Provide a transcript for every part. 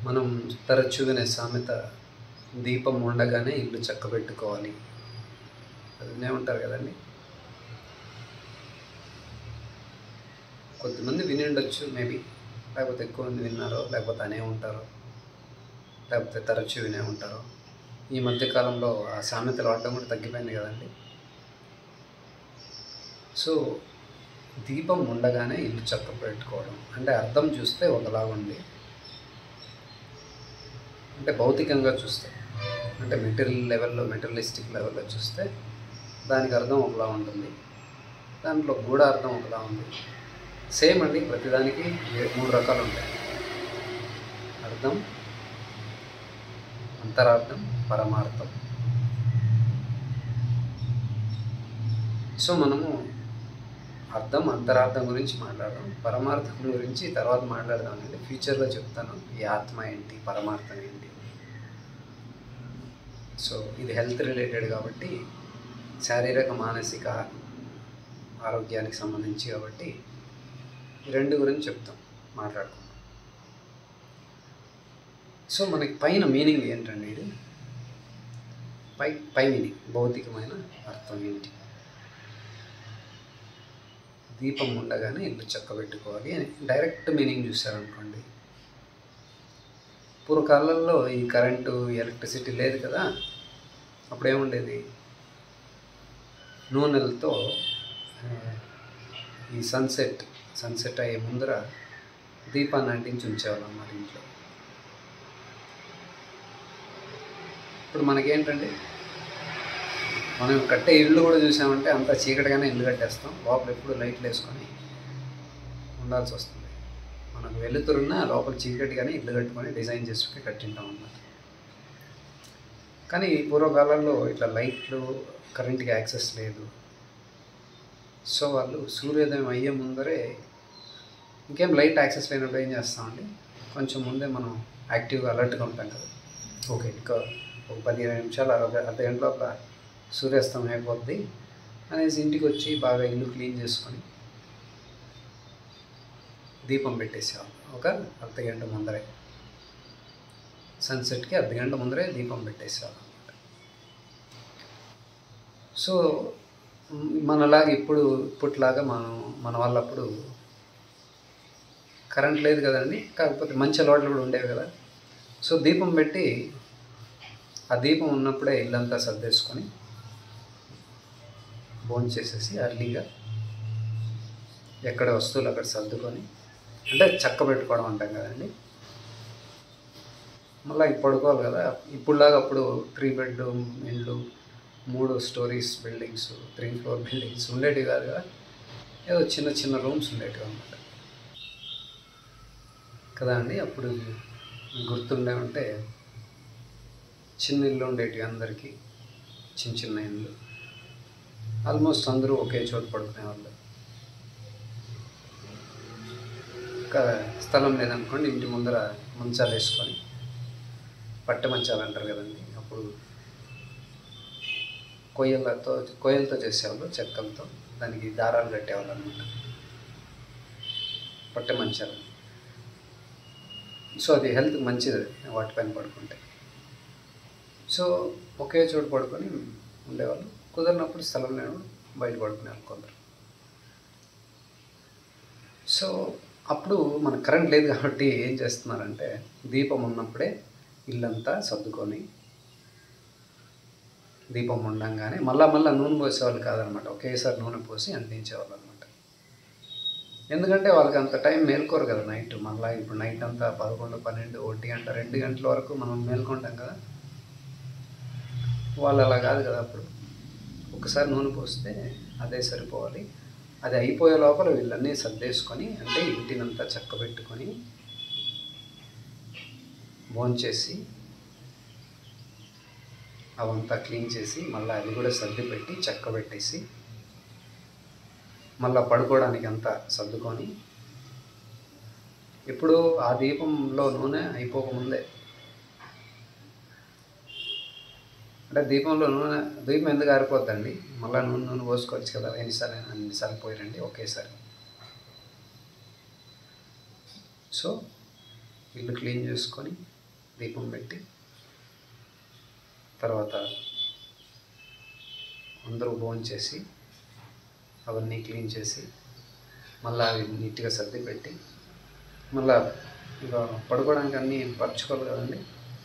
మనం తరచూ వినే సామెత దీపం ఉండగానే ఇల్లు చక్కబెట్టుకోవాలి అది వినే ఉంటారు కదండి కొంతమంది విని ఉండొచ్చు మేబీ లేకపోతే ఎక్కువ మంది విన్నారో లేకపోతే అనే ఉంటారో లేకపోతే తరచూ వినే ఉంటారో ఈ మధ్యకాలంలో ఆ సామెతలు వాడటం కూడా తగ్గిపోయింది కదండి సో దీపం ఉండగానే ఇల్లు చక్క పెట్టుకోవడం అంటే అర్థం చూస్తే ఒకలా ఉంది అంటే భౌతికంగా చూస్తే అంటే మెటీరియల్ లెవెల్లో మెటీరియలిస్టిక్ లెవెల్లో చూస్తే దానికి అర్థం ఒకలా ఉంటుంది దాంట్లో కూడా అర్థం ఒకలా ఉంది సేమ్ అండి ప్రతిదానికి ఏ- మూడు రకాలు ఉంటాయి అర్థం అంతరార్థం పరమార్థం సో మనము అర్థం అంతరార్థం గురించి మాట్లాడదాం పరమార్థం గురించి తర్వాత మాట్లాడదాం అండి ఫ్యూచర్లో చెప్తాను ఈ ఆత్మ ఏంటి పరమార్థం ఏంటి సో ఇది హెల్త్ రిలేటెడ్ కాబట్టి శారీరక మానసిక ఆరోగ్యానికి సంబంధించి కాబట్టి ఈ రెండు గురించి చెప్తాం మాట్లాడుకుందాం సో మనకి పైన మీనింగ్ ఏంటండి ఇది పై పై మీనింగ్ భౌతికమైన అర్థం ఏంటి దీపం ఉండగానే ఇల్లు చక్కబెట్టుకోవాలి అని డైరెక్ట్ మీనింగ్ చూసారనుకోండి పూర్వకాలంలో ఈ కరెంటు ఎలక్ట్రిసిటీ లేదు కదా అప్పుడు ఏముండేది నూనెలతో ఆ, ఈ సన్సెట్ సన్సెట్ అయ్యే ముందర దీపాన్ని అంటించి ఉంచేవాళ్ళం అన్నమాట ఇంట్లో ఇప్పుడు మనకేంటండి మనం కట్టే ఇల్లు కూడా చూసామంటే అంత చీకటిగానే ఇల్లు కట్టేస్తాం లోపల ఎప్పుడు లైట్లు వేసుకొని ఉండాల్సి వస్తుంది మనకు వెలుతురున్న లోపల చీకటిగానే ఇల్లు కట్టుకొని డిజైన్ చేసుకుని కట్టింటాం అన్నమాట కానీ పూర్వకాలంలో ఇట్లా లైట్లు కరెంట్కి యాక్సెస్ లేదు సో వాళ్ళు సూర్యోదయం అయ్యే ముందరే ఇంకేం లైట్ యాక్సెస్ లేనప్పుడు ఏం చేస్తామండి కొంచెం ముందే మనం యాక్టివ్గా అలర్ట్గా ఉంటాం కదా ఓకే ఇంకా ఒక పదిహేను నిమిషాలు అరవై అర్ధ గంట లోపల సూర్యాస్తం అయిపోద్ది అనేసి ఇంటికి వచ్చి బాగా ఇల్లు క్లీన్ చేసుకొని దీపం పెట్టేసాం ఒక అర్ధ గంట ముందరే సన్సెట్కి అర్ధ గంట ముందరే దీపం పెట్టేసాం అనమాట సో మ్, మనలాగా ఇప్పుడు ఇప్పట్లాగా మనం మన వాళ్ళప్పుడు కరెంట్ లేదు కదండి కాకపోతే మంచి అలవాట్లు కూడా ఉండేవి కదా సో దీపం పెట్టి ఆ దీపం ఉన్నప్పుడే ఇల్లంతా సర్దేసుకొని భోజనం చేసేసి అర్లీగా ఎక్కడ వస్తువులు అక్కడ సర్దుకొని అంటే చక్క పెట్టుకోవడం అంటాం కదండి మళ్ళీ ఇప్పుడు పడుకోవాలి కదా ఇప్పుడులాగా అప్పుడు త్రీ బెడ్రూమ్ ఇళ్ళు మూడు storeys buildings three floor buildings ఉండేటివి కాదు కదా ఏదో చిన్న చిన్న రూమ్స్ ఉండేటివి అనమాట కదా అండి అప్పుడు గుర్తుండే ఉంటే చిన్న ఇల్లు ఉండేటివి అందరికీ చిన్న చిన్న ఇల్లు ఆల్మోస్ట్ అందరూ ఒకే చోట పడుకునేవాళ్ళు ఇంకా స్థలం లేదనుకోండి ఇంటి ముందర మంచాలు వేసుకొని పట్టె మంచాలు అంటారు కదండి అప్పుడు కొయ్యలతో కొయ్యలతో చేసేవాళ్ళు చెక్కలతో దానికి దారాలు కట్టేవాళ్ళు అనమాట పట్టె మంచాలు సో అది హెల్త్ మంచిది వాటిపైన పడుకుంటే సో ఒకే చోటు పడుకొని ఉండేవాళ్ళు కుదరినప్పుడు స్థలం లేనప్పుడు బయట పడుకునేవాళ్ళు కొందరు సో అప్పుడు మన కరెంట్ లేదు కాబట్టి ఏం చేస్తున్నారంటే దీపం ఉన్నప్పుడే ఇల్లంతా సర్దుకొని దీపం ఉండంగానే మళ్ళా మళ్ళీ నూనె పోసేవాళ్ళు కాదనమాట ఒకేసారి నూనె పోసి అంటించేవాళ్ళు అనమాట ఎందుకంటే వాళ్ళకి అంత టైం మేల్కోరు కదా నైట్ మళ్ళీ ఇప్పుడు నైట్ అంతా పదకొండు పన్నెండు ఒంటి గంట రెండు గంటల వరకు మనం మేల్కొంటాం కదా వాళ్ళు అలా కాదు కదా అప్పుడు ఒకసారి నూనె పోస్తే అదే సరిపోవాలి అది అయిపోయే లోపల వీళ్ళన్నీ సర్దేసుకొని అంటే ఇంటినంతా చక్కబెట్టుకొని భోంచేసి అవంతా క్లీన్ చేసి మళ్ళీ అది కూడా సర్ది పెట్టి చెక్క పెట్టేసి మళ్ళీ పడుకోవడానికి అంతా సర్దుకొని ఇప్పుడు ఆ దీపంలో నూనె అయిపోకముందే అంటే దీపంలో నూనె దీపం ఎందుకు ఆరిపోద్దండి మళ్ళీ నూనె నూనె పోసుకోవచ్చు కదా ఎన్నిసార్లు అయినా అన్నిసార్లు పోయిరండి ఒకేసారి సో ఇల్లు క్లీన్ చేసుకొని దీపం పెట్టి తర్వాత అందరూ భోజనం చేసి అవన్నీ క్లీన్ చేసి మళ్ళీ అవి నీట్గా సర్ది పెట్టి మళ్ళా ఇక పడుకోవడానికి అన్నీ పరుచుకోవాలి కదండి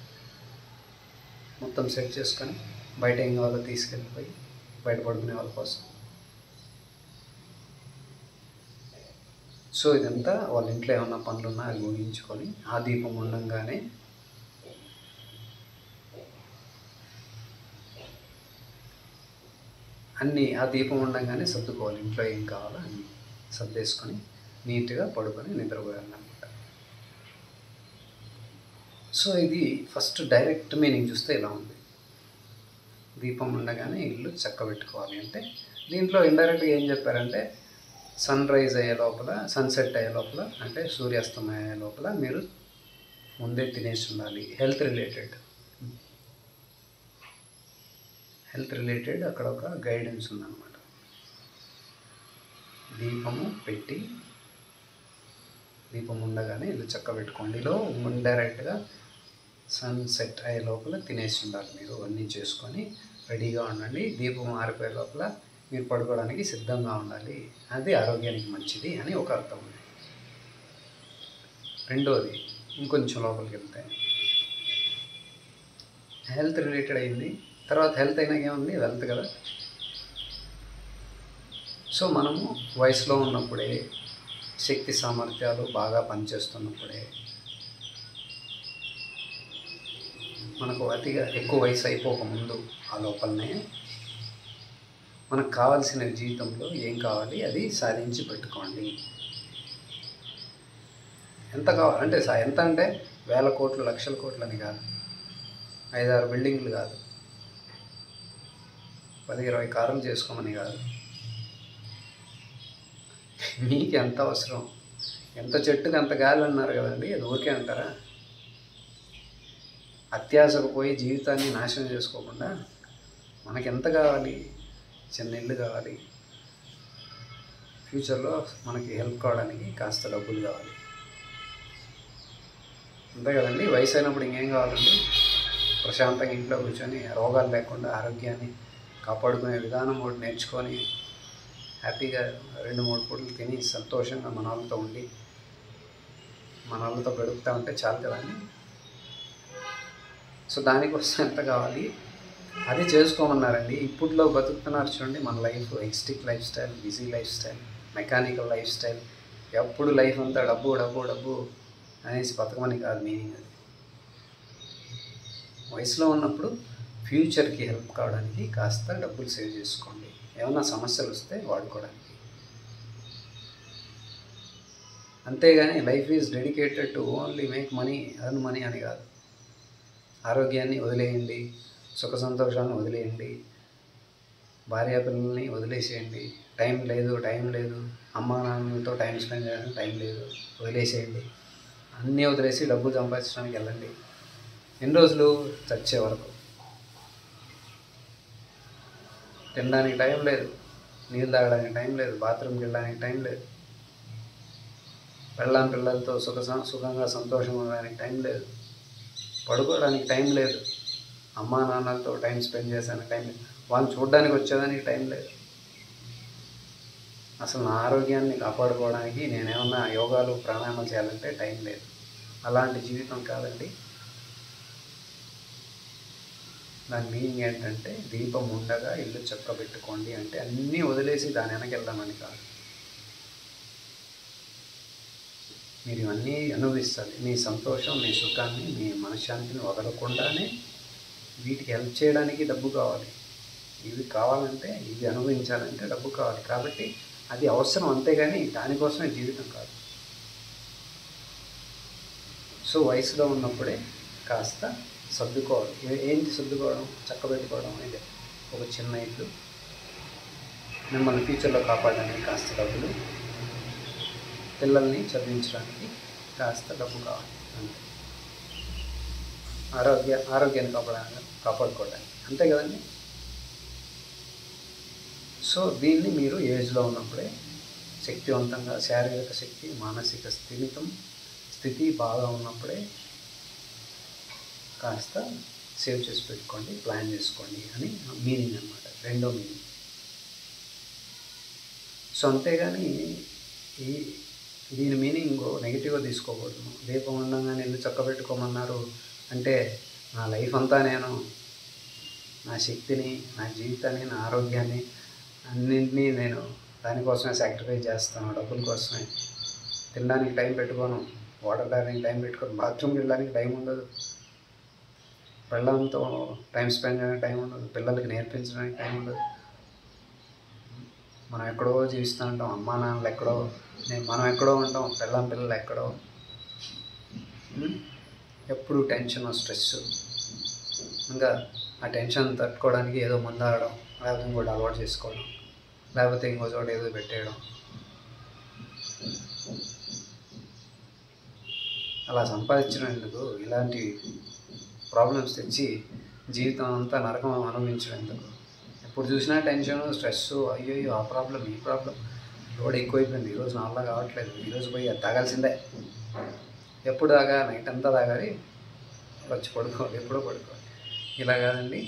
మొత్తం సెట్ చేసుకొని బయట ఏం కావాలో తీసుకెళ్ళిపోయి బయట పడుకునే వాళ్ళ కోసం సో ఇదంతా వాళ్ళ ఇంట్లో ఏమన్నా పనులు ఉన్నా అవి ముగించుకొని ఆ దీపం ఉండంగానే అన్నీ ఆ దీపం ఉండంగానే సర్దుకోవాలి ఇంట్లో ఏం కావాలో అన్నీ సర్దేసుకొని నీట్గా పడుకొని నిద్రపోయాలన్నమాట సో ఇది ఫస్ట్ డైరెక్ట్ మీనింగ్ చూస్తే ఇలా ఉంది దీపం ఉండగానే ఇల్లు చక్కబెట్టుకోవాలి అంటే దీంట్లో ఇండైరెక్ట్గా ఏం చెప్పారంటే సన్ రైజ్ అయ్యే లోపల సన్సెట్ అయ్యే లోపల అంటే సూర్యాస్తం అయ్యే లోపల మీరు ముందే తినేసి ఉండాలి హెల్త్ రిలేటెడ్ హెల్త్ రిలేటెడ్ అక్కడ ఒక గైడెన్స్ ఉందన్నమాట దీపము పెట్టి దీపం ఉండగానే ఇల్లు చక్క పెట్టుకోండి లో ఇండైరెక్ట్గా సన్ సెట్ అయ్యే లోపల తినేసి ఉండాలి మీరు అన్నీ చేసుకొని రెడీగా ఉండండి దీపం ఆరిపోయే లోపల మీరు పడుకోవడానికి సిద్ధంగా ఉండాలి అది ఆరోగ్యానికి మంచిది అని ఒక అర్థం ఉంది రెండోది ఇంకొంచెం లోపలికి వెళ్తే హెల్త్ రిలేటెడ్ అయింది తర్వాత హెల్త్ అయినాక ఏముంది వెల్త్ కదా సో మనము వయసులో ఉన్నప్పుడే శక్తి సామర్థ్యాలు బాగా పనిచేస్తున్నప్పుడే మనకు అతిగా ఎక్కువ వయసు అయిపోకముందు ఆ లోపలనే మనకు కావాల్సిన జీవితంలో ఏం కావాలి అది సాధించి పెట్టుకోండి ఎంత కావాలి అంటే సా- ఎంత అంటే వేల కోట్లు లక్షల కోట్లు అని కాదు ఐదారు బిల్డింగ్లు కాదు పది ఇరవై కార్లు చేసుకోమని కాదు మీకు ఎంత అవసరం ఎంత చెట్టుకు అంత గాలి అన్నారు కదండి అది ఊరికే అంటారా అత్యాశకు పోయి జీవితాన్ని నాశనం చేసుకోకుండా మనకి ఎంత కావాలి చిన్న ఇల్లు కావాలి ఫ్యూచర్లో మనకి హెల్ప్ కావడానికి కాస్త డబ్బులు కావాలి అంతే కదండి వయసు అయినప్పుడు ఇంకేం కావాలండి ప్రశాంతంగా ఇంట్లో కూర్చొని రోగాలు లేకుండా ఆరోగ్యాన్ని కాపాడుకునే విధానం ఒకటి నేర్చుకొని హ్యాపీగా రెండు మూడు పూటలు తిని సంతోషంగా మన వాళ్ళతో ఉండి మన వాళ్ళతో గడుపుతూ ఉంటే చాలు కదండి సో దానికోసం ఎంత కావాలి అది చేసుకోమన్నారండి ఇప్పట్లో బతుకుతున్నారు చూడండి మన లైఫ్ ఎక్స్టిక్ life style busy life style mechanical life style ఎప్పుడు లైఫ్ అంతా డబ్బు డబ్బు డబ్బు అనేసి బతకమని కాదు మీనింగ్ అది వయసులో ఉన్నప్పుడు ఫ్యూచర్కి హెల్ప్ కావడానికి కాస్త డబ్బులు సేవ్ చేసుకోండి ఏమైనా సమస్యలు వస్తే వాడుకోవడానికి అంతేగాని life is dedicated to only make money earn money అని కాదు ఆరోగ్యాన్ని వదిలేయండి సుఖ సంతోషాలను వదిలేయండి భార్యా పిల్లల్ని వదిలేసేయండి టైం లేదు టైం లేదు అమ్మా నాన్నలతో టైం స్పెండ్ చేయడానికి టైం లేదు వదిలేసేయండి అన్నీ వదిలేసి డబ్బులు సంపాదించడానికి వెళ్ళండి ఎన్ని రోజులు చచ్చే వరకు తినడానికి టైం లేదు నీళ్ళు తాగడానికి టైం లేదు బాత్రూమ్కి వెళ్ళడానికి టైం లేదు పెళ్ళాం పిల్లలతో సుఖ సం- సుఖంగా సంతోషంగా ఉండడానికి టైం లేదు పడుకోవడానికి టైం లేదు అమ్మా నాన్నలతో టైం స్పెండ్ చేసానికి టైం లేదు వాళ్ళని చూడడానికి వచ్చేదానికి టైం లేదు అసలు నా ఆరోగ్యాన్ని కాపాడుకోవడానికి నేనేమన్నా యోగాలు ప్రాణాయామాలు చేయాలంటే టైం లేదు అలాంటి జీవితం కాదండి దాని మీనింగ్ ఏంటంటే దీపం ఉండగా ఇల్లు చక్క పెట్టుకోండి అంటే అన్నీ వదిలేసి దాని వెనక వెళ్దామని కాదు మీరు ఇవన్నీ అనుభవిస్తారు మీ సంతోషం మీ సుఖాన్ని మీ మనశ్శాంతిని వదలకుండానే వీటికి హెల్ప్ చేయడానికి డబ్బు కావాలి ఇవి కావాలంటే ఇవి అనుభవించాలంటే డబ్బు కావాలి కాబట్టి అది అవసరం అంతేగాని దానికోసమే జీవితం కాదు సో వయసులో ఉన్నప్పుడే కాస్త సర్దుకోవాలి ఏ- ఏంటి సర్దుకోవడం చక్కబెట్టుకోవడం అనేది ఒక చిన్న ఇల్లు మిమ్మల్ని ఫ్యూచర్లో కాపాడడానికి కాస్త డబ్బులు పిల్లల్ని చదివించడానికి కాస్త డబ్బు కావాలి అంతే ఆరోగ్య ఆరోగ్యాన్ని కాపాడ కాపాడుకోవడానికి అంతే కదండి సో దీన్ని మీరు ఏజ్లో ఉన్నప్పుడే శక్తివంతంగా శారీరక శక్తి మానసిక స్థిమితం స్థితి బాగా ఉన్నప్పుడే కాస్త సేవ్ చేసి పెట్టుకోండి ప్లాన్ చేసుకోండి అని మీనింగ్ అనమాట రెండో మీనింగ్ సో అంతేగాని ఈ దీని మీనింగ్ నెగిటివ్గా తీసుకోకూడదు దీపం ఉండగానే ఇల్లు చక్క పెట్టుకోమన్నారు అంటే నా లైఫ్ అంతా నేను నా శక్తిని నా జీవితాన్ని నా ఆరోగ్యాన్ని అన్నింటినీ నేను దానికోసమే సాక్రిఫైస్ చేస్తాను డబ్బుల కోసమే తినడానికి టైం పెట్టుకోను వాటర్ తాగడానికి టైం పెట్టుకోను బాత్రూమ్కి వెళ్ళడానికి టైం ఉండదు పిల్లలతో టైం స్పెండ్ చేయడానికి టైం ఉండదు పిల్లలకి నేర్పించడానికి టైం ఉండదు మనం ఎక్కడో జీవిస్తూ ఉంటాం అమ్మా నాన్నలు ఎక్కడో నేను మనం ఎక్కడో ఉంటాం పిల్లం పిల్లలు ఎక్కడో ఉం? ఎప్పుడు టెన్షన్ స్ట్రెస్ ఇంకా ఆ టెన్షన్ తట్టుకోవడానికి ఏదో ముందు ఆడడం లేకపోతే ఇంకోటి అలవాటు చేసుకోవడం లేకపోతే ఇంకో చోట ఏదో పెట్టేయడం అలా సంపాదించడం ఎందుకు ఇలాంటి ప్రాబ్లమ్స్ తెచ్చి జీవితం అంతా నరకం అనుభవించడం ఎందుకు ఎప్పుడు చూసినా టెన్షన్ స్ట్రెస్ అయ్యో ఆ ప్రాబ్లం ఈ ప్రాబ్లం లోడ్ ఎక్కువైపోయింది ఈరోజు నా వల్ల కావట్లేదు ఈరోజు పోయి అది తాగాల్సిందే ఎప్పుడు తాగా నైట్ అంతా తాగాలి వచ్చి పడుకోవాలి ఎప్పుడో పడుకోవాలి ఇలా కాదండి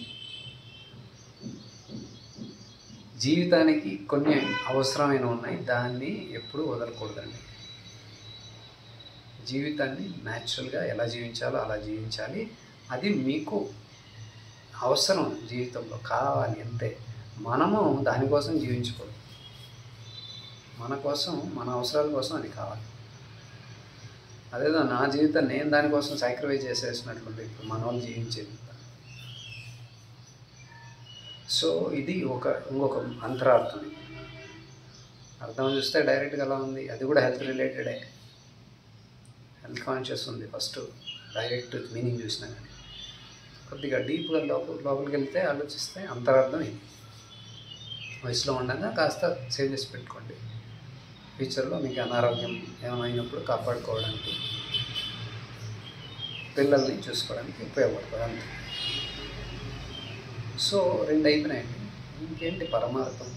జీవితానికి కొన్ని అవసరమైన ఉన్నాయి దాన్ని ఎప్పుడు వదలకూడదండి జీవితాన్ని న్యాచురల్గా ఎలా జీవించాలో అలా జీవించాలి అది మీకు అవసరం జీవితంలో కావాలి అంతే మనము దానికోసం జీవించకూడదు మన కోసం మన అవసరాల కోసం అది కావాలి అదేదో నా జీవితం నేను దానికోసం సాక్రిఫైస్ చేసేసినట్లుంది ఇప్పుడు మన వాళ్ళు జీవించేది సో ఇది ఒక ఇంకొక అంతరార్థం ఇది. అర్థం చూస్తే డైరెక్ట్గా ఎలా ఉంది అది కూడా హెల్త్ రిలేటెడే హెల్త్ కాన్షియస్ ఉంది ఫస్ట్ డైరెక్ట్ మీనింగ్ చూసినా కానీ కొద్దిగా డీప్గా లోపల లోపలికి వెళ్తే ఆలోచిస్తే అంతరార్థం ఇది వయసులో ఉండగా కాస్త సేవ్ చేసి పెట్టుకోండి ఫ్యూచర్లో మీకు అనారోగ్యం ఏమైనప్పుడు కాపాడుకోవడానికి పిల్లల్ని చూసుకోవడానికి ఉపయోగపడుతుంది అంతే సో రెండు అయిపోయినాయండి ఇంకేంటి పరమార్థం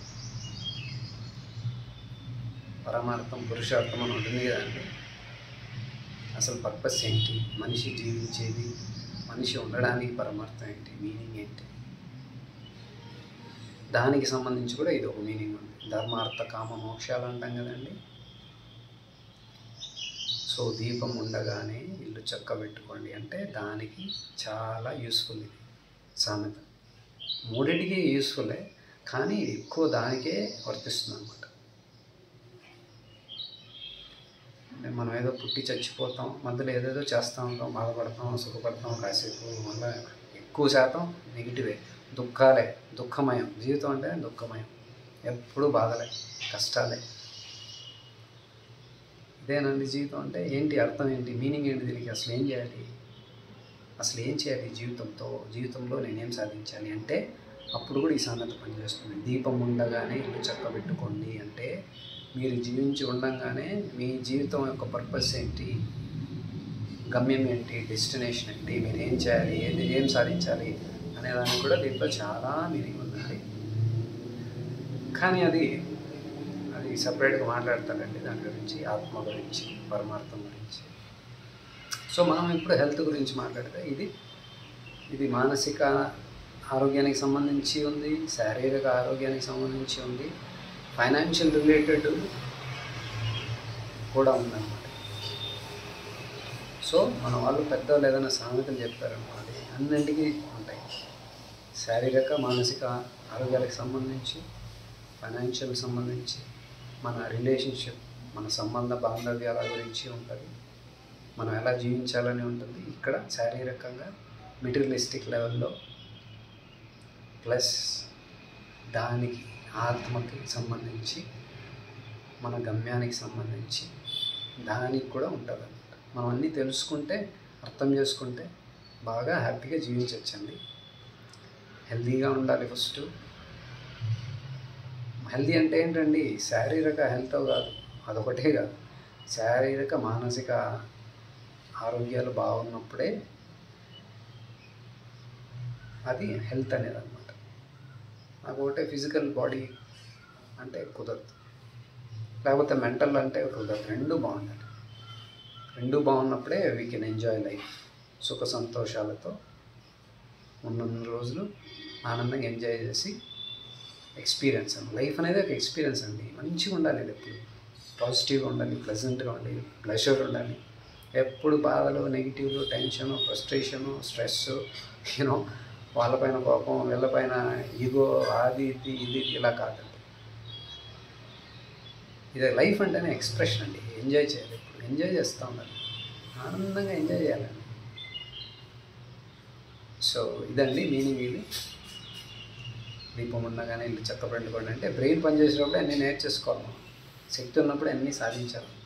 పరమార్థం పురుషార్థం అని ఉంటుంది కదండి అసలు పర్పస్ ఏంటి మనిషి జీవించేది మనిషి ఉండడానికి పరమార్థం ఏంటి మీనింగ్ ఏంటి దానికి సంబంధించి కూడా ఇది ఒక మీనింగ్ ఉంది ధర్మార్థ కామ మోక్షాలు అంటాం కదండి సో దీపం ఉండగానే ఇల్లు చక్క పెట్టుకోండి అంటే దానికి చాలా యూస్ఫుల్ ఇది సామెత మూడింటికి యూస్ఫుల్లే కానీ ఇది ఎక్కువ దానికే వర్తిస్తుంది అనమాట మనం ఏదో పుట్టి చచ్చిపోతాం మధ్యలో ఏదేదో చేస్తూ ఉంటాం బాధపడతాం సుఖపడతాం కాసేపు మళ్ళీ ఎక్కువ శాతం నెగిటివే దుఃఖాలే దుఃఖమయం జీవితం అంటే దుఃఖమయం ఎప్పుడూ బాధలే కష్టాలే ఇదేనండి జీవితం అంటే ఏంటి అర్థం ఏంటి మీనింగ్ ఏంటి దీనికి అసలు ఏం చేయాలి అసలు ఏం చేయాలి జీవితంతో జీవితంలో నేనేం సాధించాలి అంటే అప్పుడు కూడా ఈ సామెత పనిచేస్తుంది దీపం ఉండగానే ఇల్లు చక్కబెట్టుకోండి అంటే మీరు జీవించి ఉండగానే మీ జీవితం యొక్క పర్పస్ ఏంటి గమ్యం ఏంటి డెస్టినేషన్ ఏంటి మీరు ఏం చేయాలి ఏది ఏం సాధించాలి అనే దానికి కూడా దీంట్లో చాలా మీనింగ్ ఉందండి కానీ అది అది సపరేట్గా మాట్లాడతారండి దాని గురించి ఆత్మ గురించి పరమార్థం గురించి సో మనం ఇప్పుడు హెల్త్ గురించి మాట్లాడితే ఇది ఇది మానసిక ఆరోగ్యానికి సంబంధించి ఉంది శారీరక ఆరోగ్యానికి సంబంధించి ఉంది ఫైనాన్షియల్ రిలేటెడ్ కూడా ఉందన్నమాట సో మన వాళ్ళు పెద్దవాళ్ళు ఏదైనా సామెతలు చెప్పారనుకోండి అన్నింటికి ఉంటాయి శారీరక మానసిక ఆరోగ్యాలకు సంబంధించి ఫైనాన్షియల్ సంబంధించి మన రిలేషన్షిప్ మన సంబంధ బాంధవ్యాల గురించి ఉంటుంది మనం ఎలా జీవించాలని ఉంటుంది ఇక్కడ శారీరకంగా మెటీరియలిస్టిక్ లెవెల్లో ప్లస్ దానికి ఆత్మకి సంబంధించి మన గమ్యానికి సంబంధించి దానికి కూడా ఉంటుంది అనమాట మనం అన్నీ తెలుసుకుంటే అర్థం చేసుకుంటే బాగా హ్యాపీగా జీవించవచ్చండి హెల్తీగా ఉండాలి ఫస్ట్ హెల్తీ అంటే ఏంటండి శారీరక హెల్త్ కాదు అదొకటే కాదు శారీరక మానసిక ఆరోగ్యాలు బాగున్నప్పుడే అది హెల్త్ అనేది అనమాట నాకు ఒకటే ఫిజికల్ బాడీ అంటే కుదరదు లేకపోతే మెంటల్ అంటే కుదరదు రెండు బాగుండాలి రెండు బాగున్నప్పుడే వీ కెన్ ఎంజాయ్ లైఫ్ సుఖ సంతోషాలతో ఉన్న రోజులు ఆనందంగా ఎంజాయ్ చేసి ఎక్స్పీరియన్స్ అండి లైఫ్ అనేది ఒక ఎక్స్పీరియన్స్ అండి మంచిగా ఉండాలి ఇది ఎప్పుడు పాజిటివ్గా ఉండాలి ప్లెజెంట్గా ఉండాలి ప్లెజర్ ఉండాలి ఎప్పుడు బాధలు నెగిటివ్లు టెన్షను ఫ్రస్ట్రేషను స్ట్రెస్ యూనో వాళ్ళపైన కోపం వీళ్ళపైన ఈగో అది ఇది ఇది ఇలా కాదండి ఇది లైఫ్ అంటేనే ఎక్స్ప్రెషన్ అండి ఎంజాయ్ చేయాలి ఇప్పుడు ఎంజాయ్ చేస్తూ ఉండాలి ఆనందంగా ఎంజాయ్ చేయాలండి సో ఇదండి మీనింగ్ ఇది దీపం ఉండగానే ఇల్లు చెత్త పెట్టుకోండి అంటే బ్రెయిన్ పనిచేసేటప్పుడు అన్నీ నేర్చేసుకోవాలి మనం శక్తి ఉన్నప్పుడు అన్నీ సాధించాలి